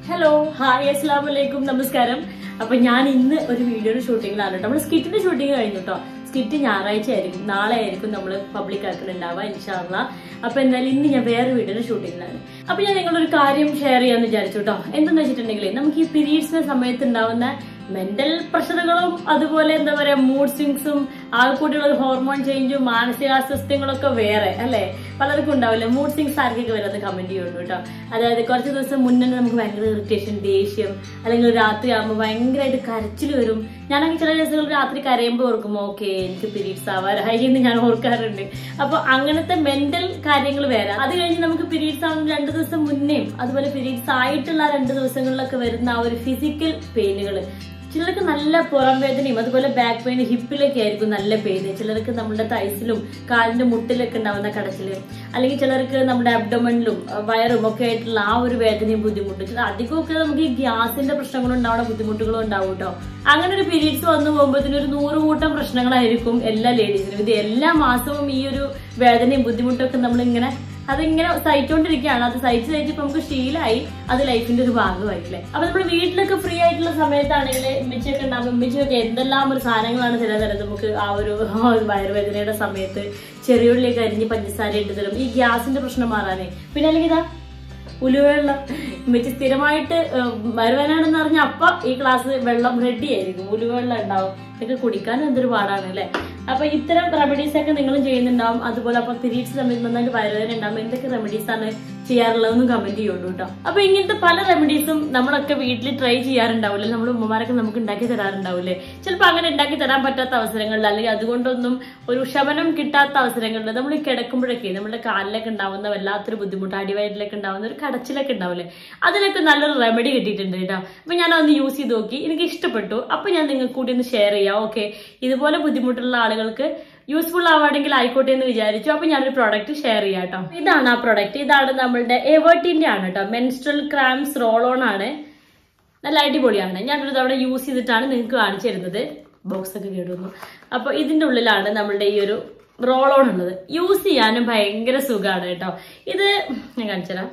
hello hi അസ്സാം വലൈക്കും നമസ്കാരം അപ്പൊ ഞാൻ ഇന്ന് ഒരു വീഡിയോയുടെ ഷൂട്ടിങ്ങിലാണ് കേട്ടോ നമ്മൾ സ്കിറ്റിന്റെ ഷൂട്ടിംഗ് കഴിഞ്ഞു കേട്ടോ സ്കിറ്റ് ഞായറാഴ്ച ആയിരിക്കും നാളെ ആയിരിക്കും നമ്മൾ പബ്ലിക് ആക്കുന്നുണ്ടാവുക ഇൻഷാല്ല അപ്പൊ എന്തായാലും ഇന്ന് ഞാൻ വേറെ വീഡിയോയുടെ ഷൂട്ടിങ്ങിലാണ് അപ്പൊ ഞാൻ നിങ്ങളൊരു കാര്യം ഷെയർ ചെയ്യാന്ന് വിചാരിച്ചു കേട്ടോ എന്തെന്ന് വെച്ചിട്ടുണ്ടെങ്കിൽ നമുക്ക് ഈ പീരീഡ്സിന്റെ സമയത്ത് ഉണ്ടാവുന്ന മെന്റൽ പ്രഷറുകളും അതുപോലെ എന്താ പറയാ മൂഡ് സ്വിങ്സും ആൾക്കൂട്ടിയുള്ള ഹോർമോൺ ചേഞ്ചും മാനസികാസ്വസ്ഥ്യങ്ങളൊക്കെ വേറെ അല്ലെ പലർക്കും ഉണ്ടാവില്ല മൂഡ് സ്വിങ്സ് ആർക്കൊക്കെ വരുന്നത് കമന്റ് ചെയ്യുള്ളൂ കേട്ടോ അതായത് കുറച്ച് ദിവസം മുന്നേ നമുക്ക് ഭയങ്കര ഇറിറ്റേഷൻ ദേഷ്യം അല്ലെങ്കിൽ രാത്രി ആകുമ്പോൾ ഭയങ്കരമായിട്ട് കരച്ചിൽ വരും ഞാനൊക്കെ ചില ദിവസങ്ങൾ രാത്രി കരയുമ്പോൾ ഓർക്കും ഓക്കെ എനിക്ക് പീരീഡ്സ് ആവാറായി എന്ന് ഞാൻ ഓർക്കാറുണ്ട് അപ്പൊ അങ്ങനത്തെ മെന്റൽ കാര്യങ്ങൾ വരാം അത് കഴിഞ്ഞ് നമുക്ക് പീരീഡ്സ് ആവുന്ന രണ്ട് ദിവസം മുന്നേയും അതുപോലെ പീരീഡ്സ് ആയിട്ടുള്ള ആ രണ്ട് ദിവസങ്ങളിലൊക്കെ വരുന്ന ആ ഒരു ഫിസിക്കൽ പെയിനുകൾ ചിലർക്ക് നല്ല പുറം വേദനയും അതുപോലെ ബാക്ക് പെയിൻ ഹിപ്പിലൊക്കെ ആയിരിക്കും നല്ല പെയിന് ചിലർക്ക് നമ്മുടെ തൈസിലും കാലിന്റെ മുട്ടിലൊക്കെ ഉണ്ടാവുന്ന കടച്ചില് അല്ലെങ്കിൽ ചിലർക്ക് നമ്മുടെ അബ്ഡമണിലും വയറും ഒക്കെ ആയിട്ടുള്ള ആ ഒരു വേദനയും ബുദ്ധിമുട്ടും ചില അധികമൊക്കെ നമുക്ക് ഈ ഗ്യാസിന്റെ പ്രശ്നങ്ങളും ഉണ്ടാവുന്ന ബുദ്ധിമുട്ടുകളും ഉണ്ടാവും കേട്ടോ അങ്ങനെ ഒരു പീരീഡ്സ് വന്നു പോകുമ്പോഴത്തേനും ഒരു നൂറ് കൂട്ടം പ്രശ്നങ്ങളായിരിക്കും എല്ലാ ലേഡീസിനും ഇത് എല്ലാ മാസവും ഈ ഒരു വേദനയും ബുദ്ധിമുട്ടൊക്കെ നമ്മളിങ്ങനെ അതിങ്ങനെ സഹിച്ചോണ്ടിരിക്കുകയാണ് അത് സഹിച്ച് സഹിച്ച് ഇപ്പൊ നമുക്ക് ശീലമായി അത് ലൈഫിന്റെ ഒരു ഭാഗമായില്ലേ അപ്പൊ നമ്മൾ വീട്ടിലൊക്കെ ഫ്രീ ആയിട്ടുള്ള സമയത്താണെങ്കിൽ ഉമ്മച്ചിയൊക്കെ ഉണ്ടാകും ഉമ്മച്ചിയൊക്കെ എന്തെല്ലാം ഒരു സാധനങ്ങളാണ് ചില തരം നമുക്ക് ആ ഒരു വയറുവേദനയുടെ സമയത്ത് ചെറിയുള്ളിയൊക്കെ അരിഞ്ഞ് പഞ്ചസാര ഇട്ട് തരും ഈ ഗ്യാസിന്റെ പ്രശ്നം മാറാനേ പിന്നെ അല്ലെങ്കിൽ ഇതാ ഉലുവെള്ളം ഉമ്മച്ചി സ്ഥിരമായിട്ട് വയറുവേദനാണെന്ന് പറഞ്ഞ അപ്പ ഈ ക്ലാസ് വെള്ളം റെഡി ആയിരിക്കും ഉലുവെള്ളം ഉണ്ടാവും ഇതൊക്കെ കുടിക്കാൻ എന്തൊരു പാടാണ് അല്ലേ അപ്പൊ ഇത്തരം റെമഡീസ് ഒക്കെ നിങ്ങളും ചെയ്യുന്നുണ്ടാവും അതുപോലെ അപ്പൊ പീരീഡ്സ് സമയത്ത് നന്നായിട്ട് വയറുവേദന ഉണ്ടാവും എന്തൊക്കെ റെമഡീസ് ആണ് ചെയ്യാറുള്ളതെന്ന് കമന്റ് ചെയ്യുള്ളൂ കേട്ടോ അപ്പൊ ഇങ്ങനത്തെ പല റെമഡീസും നമ്മളൊക്കെ വീട്ടിൽ ട്രൈ ചെയ്യാറുണ്ടാവില്ലേ നമ്മുടെ ഉമ്മമാരൊക്കെ നമുക്ക് ഉണ്ടാക്കി തരാറുണ്ടാവില്ലേ ചിലപ്പോൾ അങ്ങനെ ഉണ്ടാക്കി തരാൻ പറ്റാത്ത അവസരങ്ങളിൽ അല്ലെങ്കിൽ അതുകൊണ്ടൊന്നും ഒരു ശമനം കിട്ടാത്ത അവസരങ്ങളിൽ നമ്മൾ ഈ കിടക്കുമ്പോഴൊക്കെ നമ്മുടെ കാലിലൊക്കെ ഉണ്ടാവുന്ന വല്ലാത്തൊരു ബുദ്ധിമുട്ട് അടിവയറ്റിലൊക്കെ ഉണ്ടാവുന്ന ഒരു കടച്ചിലൊക്കെ ഉണ്ടാവില്ലേ അതിനൊക്കെ നല്ലൊരു റെമഡി കിട്ടിയിട്ടുണ്ട് കേട്ടോ അപ്പൊ ഞാൻ അതൊന്ന് യൂസ് ചെയ്ത് നോക്കി എനിക്ക് ഇഷ്ടപ്പെട്ടു അപ്പൊ ഞാൻ നിങ്ങൾക്ക് കൂടി ഒന്ന് ഷെയർ ചെയ്യാം ഓക്കെ ഇതുപോലെ ബുദ്ധിമുട്ടുള്ള ആളുകൾക്ക് യൂസ്ഫുൾ ആവുകയാണെങ്കിൽ ആയിക്കോട്ടെ എന്ന് വിചാരിച്ചു അപ്പൊ ഞാനൊരു പ്രോഡക്റ്റ് ഷെയർ ചെയ്യാം കേട്ടോ ഇതാണ് ആ പ്രോഡക്റ്റ് ഇതാണ് നമ്മളുടെ എവേർട്ടിന്റെ ആണ് കേട്ടോ മെൻസ്ട്രൽ ക്രാംസ് റോൾ ഓൺ ആണ് നല്ല അടിപൊളിയാണ് ഞാനൊരു തവണ യൂസ് ചെയ്തിട്ടാണ് നിങ്ങൾക്ക് കാണിച്ചു തരുന്നത് ബോക്സ് ഒക്കെ കേടുന്നു അപ്പൊ ഇതിന്റെ ഉള്ളിലാണ് നമ്മളുടെ ഈ ഒരു റോൾ ഓൺ ഉള്ളത് യൂസ് ചെയ്യാനും ഭയങ്കര സുഖമാണ് കേട്ടോ ഇത് ഞാൻ കാണിച്ചുതരാം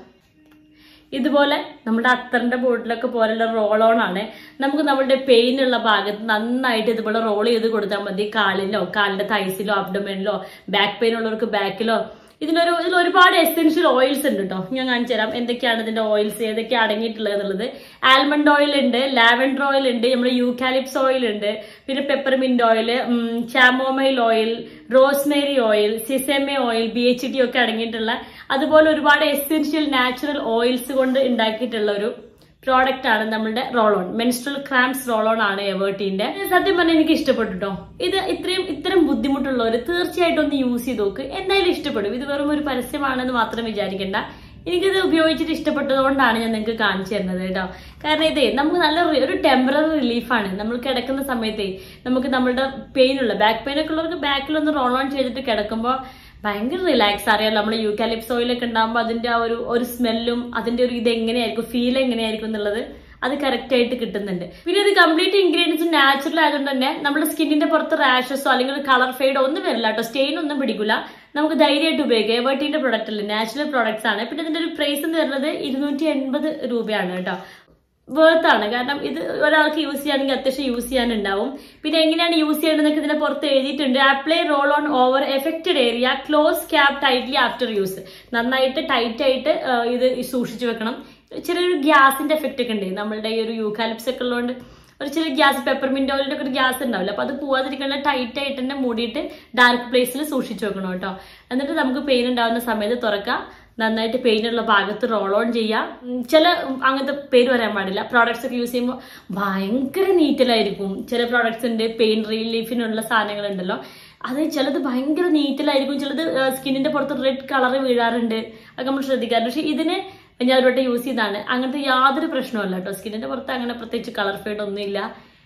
ഇതുപോലെ നമ്മുടെ അത്തറിന്റെ ബോട്ടിലൊക്കെ പോലുള്ള റോൾ ഓൺ ആണ് നമുക്ക് നമ്മുടെ പെയിൻ ഉള്ള ഭാഗത്ത് നന്നായിട്ട് ഇതുപോലെ റോൾ ചെയ്ത് കൊടുത്താൽ മതി കാലിലോ കാലിന്റെ തൈസിലോ അബ്ഡമെനിലോ ബാക്ക് പെയിൻ ഉള്ളവർക്ക് ബാക്കിലോ ഇതിലൊരു ഇതിൽ ഒരുപാട് എസെൻഷ്യൽ ഓയിൽസ് ഉണ്ട് കേട്ടോ ഞാൻ കാണിച്ചു തരാം എന്തൊക്കെയാണ് ഇതിന്റെ ഓയിൽസ് ഏതൊക്കെ അടങ്ങിയിട്ടുള്ളത് എന്നുള്ളത് ആൽമണ്ട് ഓയിൽ ഉണ്ട് ലാവൻഡർ ഓയിൽ ഉണ്ട് നമ്മുടെ യൂക്കാലിപ്സ് ഓയിൽ ഉണ്ട് പിന്നെ peppermint oil chamomile oil rosemary oil sesame oil B H D ഒക്കെ അടങ്ങിയിട്ടുള്ള അതുപോലെ ഒരുപാട് എസെൻഷ്യൽ നാച്ചുറൽ ഓയിൽസ് കൊണ്ട് ഉണ്ടാക്കിയിട്ടുള്ള ഒരു പ്രോഡക്റ്റ് ആണ് നമ്മുടെ roll on menstrual cramps roll on ആണ് എവേർട്ടിന്റെ സത്യം പറഞ്ഞാൽ എനിക്ക് ഇഷ്ടപ്പെട്ടു കേട്ടോ ഇത് ഇത്രയും ഇത്തരം ബുദ്ധിമുട്ടുള്ളവർ തീർച്ചയായിട്ടും ഒന്ന് യൂസ് ചെയ്ത് നോക്ക് എന്തായാലും ഇഷ്ടപ്പെടും ഇത് വെറും ഒരു പരസ്യമാണെന്ന് മാത്രം വിചാരിക്കേണ്ട എനിക്കിത് ഉപയോഗിച്ചിട്ട് ഇഷ്ടപ്പെട്ടതുകൊണ്ടാണ് ഞാൻ നിങ്ങൾക്ക് കാണിച്ചു തരുന്നത് കേട്ടോ കാരണം ഇതേ നമുക്ക് നല്ല ഒരു ടെമ്പററി റിലീഫാണ് നമ്മൾ കിടക്കുന്ന സമയത്തേ നമുക്ക് നമ്മുടെ പെയിൻ ഉള്ള ബാക്ക് പെയിൻ ഒക്കെ ഉള്ളവർക്ക് ബാക്കിലൊന്ന് റോൾ ഓൺ ചെയ്തിട്ട് കിടക്കുമ്പോൾ ഭയങ്കര റിലാക്സ് അറിയാലോ നമ്മൾ യൂക്കാലിപ്സ് ഓയിലൊക്കെ ഉണ്ടാകുമ്പോൾ അതിന്റെ ആ ഒരു ഒരു സ്മെല്ലും അതിന്റെ ഒരു ഇത് എങ്ങനെയായിരിക്കും ഫീൽ എങ്ങനെയായിരിക്കും എന്നുള്ളത് അത് കറക്റ്റ് ആയിട്ട് കിട്ടുന്നുണ്ട് പിന്നെ ഇത് കംപ്ലീറ്റ് ഇൻഗ്രീഡിയൻസ് നാച്ചുറൽ ആയതുകൊണ്ട് തന്നെ നമ്മുടെ സ്കിന്നിന്റെ പുറത്ത് റാഷസോ അല്ലെങ്കിൽ കളർ ഫെയ്ഡോ ഒന്നും വരില്ല കേട്ടോ സ്റ്റെയിൻ ഒന്നും പിടിക്കില്ല നമുക്ക് ധൈര്യമായിട്ട് ഉപയോഗിക്കാം എവേർട്ടിന്റെ പ്രൊഡക്റ്റ് അല്ലേ നാച്ചുറൽ പ്രോഡക്ട്സ് ആണ് പിന്നെ ഇതിന്റെ ഒരു പ്രൈസ് എന്ന് പറയുന്നത് ഇരുന്നൂറ്റി എൺപത് രൂപയാണ് കേട്ടോ വേർത്ത് ആണ് കാരണം ഇത് ഒരാൾക്ക് യൂസ് ചെയ്യുകയാണെങ്കിൽ അത്യാവശ്യം യൂസ് ചെയ്യാനുണ്ടാവും പിന്നെ എങ്ങനെയാണ് യൂസ് ചെയ്യേണ്ടതെന്നൊക്കെ ഇതിന്റെ പുറത്ത് എഴുതിയിട്ടുണ്ട് apply roll on over affected area close cap tightly after use നന്നായിട്ട് ടൈറ്റ് ആയിട്ട് ഇത് സൂക്ഷിച്ചു വെക്കണം ചെറിയൊരു ഗ്യാസിന്റെ എഫക്റ്റ് ഒക്കെ ഉണ്ട് നമ്മളുടെ ഈ ഒരു യൂക്കാലിപ്സ് ഒക്കെ ഉള്ളതുകൊണ്ട് ഒരു ചെറിയ ഗ്യാസ് പെപ്പർമിന്റ് ഓയിലിന്റെ ഒക്കെ ഒരു ഗ്യാസ് ഉണ്ടാവില്ല അപ്പൊ അത് പോവാതിരിക്കേണ്ട ടൈറ്റ് ആയിട്ട് തന്നെ മൂടിയിട്ട് ഡാർക്ക് പ്ലേസിൽ സൂക്ഷിച്ചു വെക്കണം കേട്ടോ എന്നിട്ട് നമുക്ക് പെയിൻ ഉണ്ടാവുന്ന സമയത്ത് തുറക്കാം നന്നായിട്ട് പെയിൻ ഉള്ള ഭാഗത്ത് റോൾ ഓൺ ചെയ്യാം ചില അങ്ങനത്തെ പേര് പറയാൻ പാടില്ല പ്രോഡക്ട്സ് ഒക്കെ യൂസ് ചെയ്യുമ്പോൾ ഭയങ്കര നീറ്റിലായിരിക്കും ചില പ്രോഡക്ട്സ് ഉണ്ട് പെയിൻ റിലീഫിനുള്ള സാധനങ്ങൾ ഉണ്ടല്ലോ അത് ചിലത് ഭയങ്കര നീറ്റിലായിരിക്കും ചിലത് സ്കിന്നിന്റെ പുറത്ത് റെഡ് കളർ വീഴാറുണ്ട് അത് നമ്മൾ ശ്രദ്ധിക്കാറുണ്ട് പക്ഷെ ഇതിന് ഞാൻ ഒരു വട്ടം യൂസ് ചെയ്താണ് അങ്ങനത്തെ യാതൊരു പ്രശ്നമല്ല കേട്ടോ സ്കിന്നിന്റെ പുറത്ത് അങ്ങനെ പ്രത്യേകിച്ച് കളർ ഫെയ്ഡ് ഒന്നുമില്ല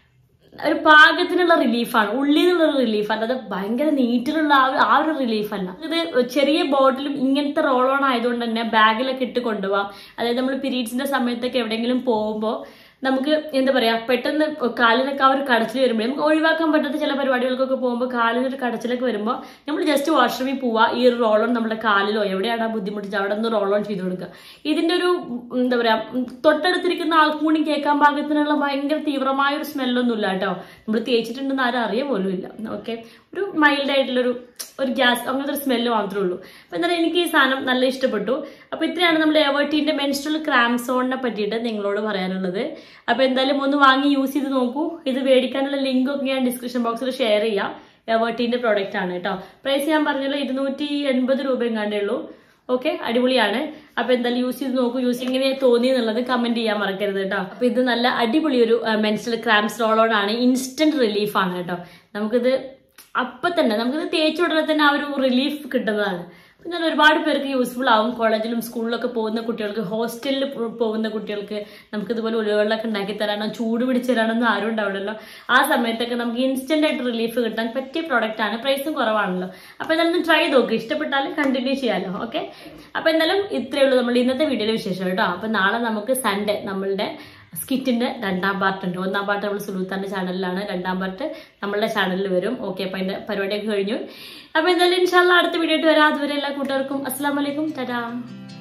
ഒരു പാകത്തിനുള്ള റിലീഫാണ് ഉള്ളിൽ നിന്നുള്ള റിലീഫ് അല്ലാതെ ഭയങ്കര നീറ്റിലുള്ള ആ ഒരു- ആ ഒരു റിലീഫ് അല്ല ഇത് ചെറിയ ബോട്ടിലും ഇങ്ങനത്തെ റോൾ ഓൺ ആയതുകൊണ്ട് തന്നെ ബാഗിലൊക്കെ ഇട്ട് കൊണ്ടുപോകാം അതായത് നമ്മൾ പീരീഡ്സിന്റെ സമയത്തൊക്കെ എവിടെയെങ്കിലും പോകുമ്പോൾ നമുക്ക് എന്താ പറയാ പെട്ടെന്ന് കാലിനൊക്കെ ആ ഒരു കടച്ചിൽ വരുമ്പോൾ നമുക്ക് ഒഴിവാക്കാൻ പറ്റാത്ത ചില പരിപാടികൾക്കൊക്കെ പോകുമ്പോൾ കാലിനൊരു കടച്ചിലൊക്കെ വരുമ്പോൾ നമ്മൾ ജസ്റ്റ് വാഷ്റൂമിൽ പോവുക ഈ ഒരു റോളോൺ നമ്മുടെ കാലിലോ എവിടെയാണ് ആ ബുദ്ധിമുട്ടിച്ച് അവിടെ നിന്ന് റോൾ ഓൺ ചെയ്ത് കൊടുക്കുക ഇതിന്റെ ഒരു ഉം, എന്താ പറയാ ഉം, തൊട്ടടുത്തിരിക്കുന്ന ആൾക്കും കൂടി കേൾക്കാൻ പാകത്തിനുള്ള ഭയങ്കര തീവ്രമായ ഒരു സ്മെല്ലൊന്നും ഇല്ല കേട്ടോ നമ്മൾ തേച്ചിട്ടുണ്ടെന്ന് ആരും അറിയ പോലും ഇല്ല ഓക്കെ ഒരു മൈൽഡ് ആയിട്ടുള്ളൊരു ഒരു ഗ്യാസ് അങ്ങനത്തെ ഒരു സ്മെല്ല് മാത്രമേ ഉള്ളൂ അപ്പൊ എന്തായാലും എനിക്ക് ഈ സാധനം നല്ല ഇഷ്ടപ്പെട്ടു അപ്പൊ ഇത്രയാണ് നമ്മൾ എവർട്ടീന്റെ മെൻസ്ട്രൽ ക്രാംസോണിനെ പറ്റിയിട്ട് നിങ്ങളോട് പറയാനുള്ളത് അപ്പൊ എന്തായാലും ഒന്ന് വാങ്ങി യൂസ് ചെയ്ത് നോക്കൂ ഇത് മേടിക്കാനുള്ള ലിങ്ക് ഒക്കെ ഞാൻ ഡിസ്ക്രിപ്ഷൻ ബോക്സിൽ ഷെയർ ചെയ്യാം എവർട്ടീന്റെ പ്രോഡക്റ്റ് ആണ് കേട്ടോ പ്രൈസ് ഞാൻ പറഞ്ഞല്ലോ ഇരുന്നൂറ്റി എൺപത് രൂപ എങ്ങാണ്ടേ ഉള്ളൂ ഓക്കെ അടിപൊളിയാണ് അപ്പൊ എന്തായാലും യൂസ് ചെയ്ത് നോക്കൂ യൂസ് എങ്ങനെ തോന്നി എന്നുള്ളത് കമന്റ് ചെയ്യാൻ മറക്കരുത് കേട്ടോ അപ്പൊ ഇത് നല്ല അടിപൊളി ഒരു മെൻസ്ട്രൽ ക്രാംസ് റോളോൺ ആണ് ഇൻസ്റ്റന്റ് റിലീഫ് ആണ് കേട്ടോ നമുക്കിത് അപ്പൊ തന്നെ നമുക്കിത് തേച്ച് ഉടനെ തന്നെ ആ ഒരു റിലീഫ് കിട്ടുന്നതാണ് അപ്പൊ ഞാൻ ഒരുപാട് പേർക്ക് യൂസ്ഫുൾ ആവും കോളേജിലും സ്കൂളിലൊക്കെ പോകുന്ന കുട്ടികൾക്ക് ഹോസ്റ്റലിൽ പോകുന്ന കുട്ടികൾക്ക് നമുക്ക് ഇതുപോലെ ഉലവെള്ളമൊക്കെ ഉണ്ടാക്കി തരാനോ ചൂട് പിടിച്ച് തരാനൊന്നും ആരും ഉണ്ടാവില്ലല്ലോ ആ സമയത്തൊക്കെ നമുക്ക് ഇൻസ്റ്റന്റ് ആയിട്ട് റിലീഫ് കിട്ടാൻ പറ്റിയ പ്രോഡക്റ്റ് ആണ് പ്രൈസും കുറവാണല്ലോ അപ്പൊ എന്തായാലും ട്രൈ നോക്ക് ഇഷ്ടപ്പെട്ടാൽ കണ്ടിന്യൂ ചെയ്യാലോ ഓക്കെ അപ്പൊ എന്തായാലും ഇത്രയേ ഉള്ളൂ നമ്മൾ ഇന്നത്തെ വീഡിയോയിലെ വിശേഷം കേട്ടോ അപ്പൊ നാളെ നമുക്ക് സൺഡേ നമ്മളുടെ സ്കിറ്റിന്റെ രണ്ടാം പാർട്ട് ഉണ്ട് ഒന്നാം പാർട്ട് നമ്മൾ സുലൂത്താന്റെ ചാനലിലാണ് രണ്ടാം പാർട്ട് നമ്മളുടെ ചാനലിൽ വരും ഓക്കെ അപ്പൊ അതിന്റെ പരിപാടിയൊക്കെ കഴിഞ്ഞു അപ്പൊ എന്തായാലും ഇൻഷാല്ല അടുത്ത വീഡിയോ ആയിട്ട് വരാം അതുവരെ എല്ലാ കൂട്ടുകാർക്കും അസ്സാം വലൈക്കും തരാം